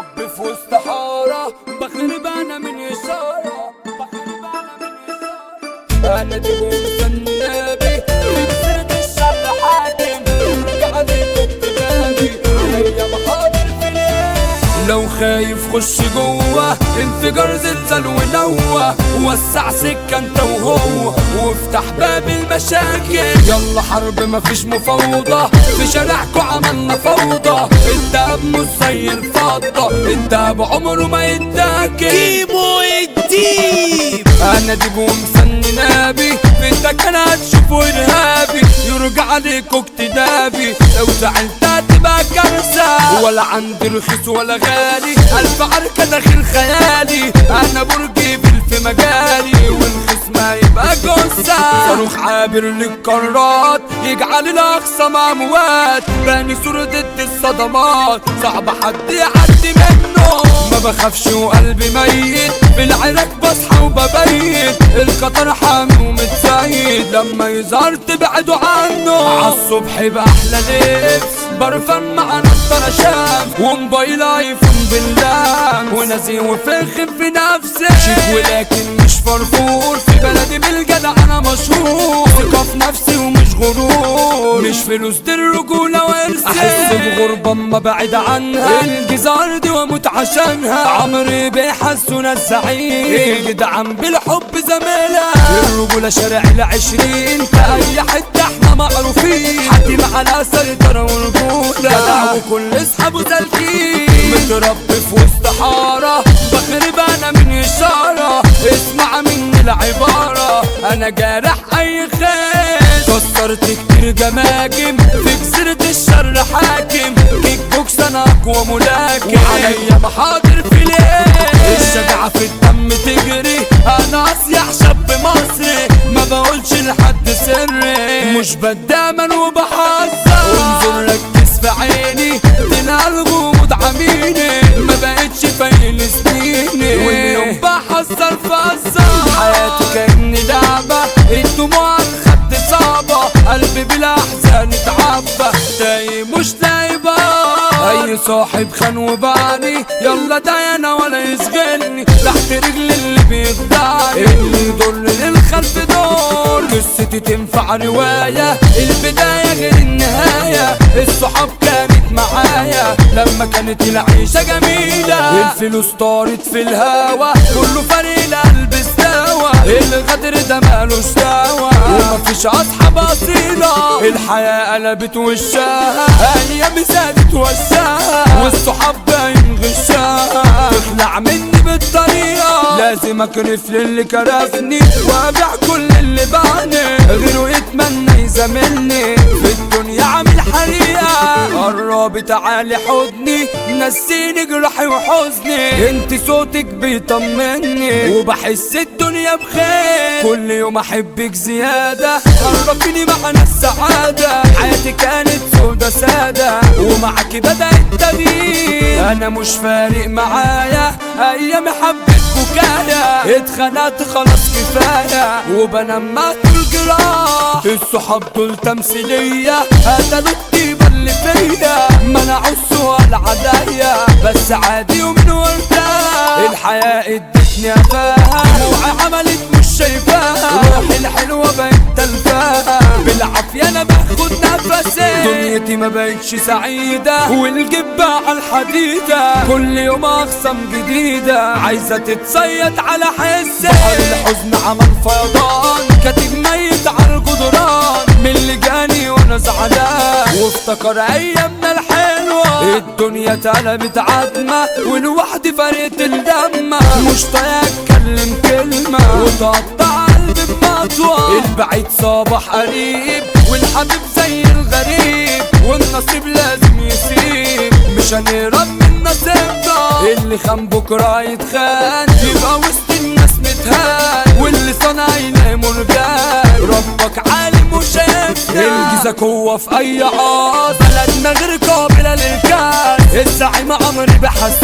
متربي في وسط حارة بخرب انا من اشارة بخرب انا من اشارة انا دي مستني نبي كسرت الشر حاكم قاعد كنت غابي عليا محاضر في ليه لو خايف خش جوه انفجار زلزال ونوه وسع سكة انت وهو وافتح باب المشاكل يلا حرب مفيش مفاوضة في شارعكو عملنا فوضى الدهب مش زي الفضة الدهب عمره ما يتاكل كيمو الديب انا ديب ومسني نابي في الدكان هتشوفوا ارهابي يرجع عليكوا اكتدابي لو زعلت هتبقى كارثة ولا عندي رخيص ولا غالي الف عركة داخل خيالي انا برجي في مجالي والخصم هيبقى جثة صاروخ عابر للقارات يجعل الاقصى اموات باني صورة ضد الصدمات صعب حد يعدي منه ما بخافش وقلبي ميت في العراك بصحى وببيت القطر حامي ومتزايد لما يظهر تبعدوا عنه عالصبح بأحلى لبس برفان مع نضارة شمس وموبايل ايفون بالله ونازي وفخم في نفسي شيك ولكن مش فرفور في بلدي بالجدع انا مشهور ثقة في نفسي ومش غرور مش فلوس دي الرجولة وارثي احس بغربة اما بعيد عنها الجزار دي واموت عشانها عمري بيحسونا الزعيم جدعان بالحب زميلة الرجولة شارع العشرين في اي حتة احنا معروفين حد على سيطرة ورجولة جدع وكل اصحابه سالكين متربي في وسط حارة بخرب انا من اشارة اسمع مني العبارة انا جارح اي خير كسرت كتير جماجم في جزيرة الشر حاكم كيك بوكس انا اقوى ملاكم وعليا محاضر في ليه الشجاعة في الدم تجري انا اصيح شاب مصري ما بقولش لحد سري مش بدامن وبحذر انظر ركز في عيني تنال غموض عميني ما بقتش فايل سنيني واليوم بحذر فزر حياتي كأني لعبة الدموع على الخد صعبة قلبي بلا احزان اتعبى تايه مش لايبة اي صاحب خان وبعني يلا ده انا ولا يشغلني تحت رجل اللي بيخدعني اللي يضر للخلف دول قصتي تنفع رواية البداية غير النهاية الصحاب كانت معايا لما كانت العيشة جميلة الفلوس طارت في الهوا كله فريق القلب استوى الغدر ده مالوش دوا ومفيش اصحاب اصيلة الحياة قلبت وشها ايام زادت وشها والصحاب باين غشاها تخلع مني بالطريقة لازم اكرف للي كرفني وابيع كل اللي باعني غيره يتمنى يزاملني في الدنيا عامل حريقة قرب تعالي حضني نسيني جرحي وحزني انت صوتك بيطمني وبحس الدنيا بخير كل يوم احبك زيادة قربيني معنا السعادة حياتي كانت سودة سادة ومعك بدأ التغيير انا مش فارق معايا ايام حبة بكايا اتخنقت خلاص كفاية وبنام مات الجراح الصحاب دول تمثيلية قتلوا الطيبة اللي فيا منعوا السؤال عليا بس عادي ومن وارتاح الحياة ادتني افاها دموعي عملت مش شايفاها روحي الحلوة بقت تلفاها بالعافية انا باخد نفسي دنيتي ما بقتش سعيدة والجبة على الحديدة كل يوم اخصم جديدة عايزة تتصيد على حسي بحر الحزن عمل فيضان كاتب ميت على الجدران من اللي جاني وانا زعلان وافتكر ايامنا الحلوة الدنيا اتقلبت عتمة والوحدي فرقت الدمة مش طايق اتكلم كلمة وتقطع قلبي بمطوة البعيد صباح قريب والحبيب زي الغريب والنصيب لازم يسيب مش هنهرب من نصيبنا اللي خان بكرة يتخان يبقى وسط الناس متهان واللي صنع يلاقي مرجان ربك عالم وشايفنا الجيزة قوة في أي عاص بلدنا غير قابلة للكاس الزعيم عمري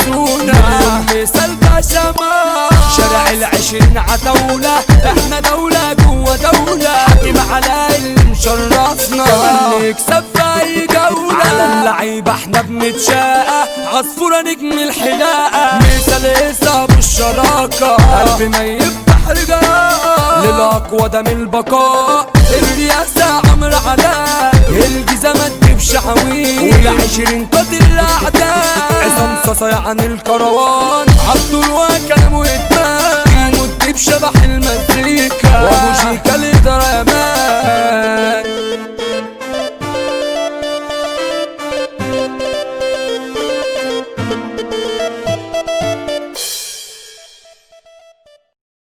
بحسونا مثال بشمال شارع العشرين عتاولة احنا دولة جوه دولة حاكم على اللي مشرفنا كمان نكسب في أي جولة على اللعيبة احنا بنتشاقى عصفورة نجم الحلاقة مثال ابو الشراكة قلبي ما يفتح رجاء للأقوى ده من البقاء الرياسة عمر علاء الجيزة ما تجيبش عويل والعشرين قاتل الأعداء عصام صاصا يعني الكروان عبد الوكل وإدمان يموت بشبح المزيكا وأبو شيكا اللي درمان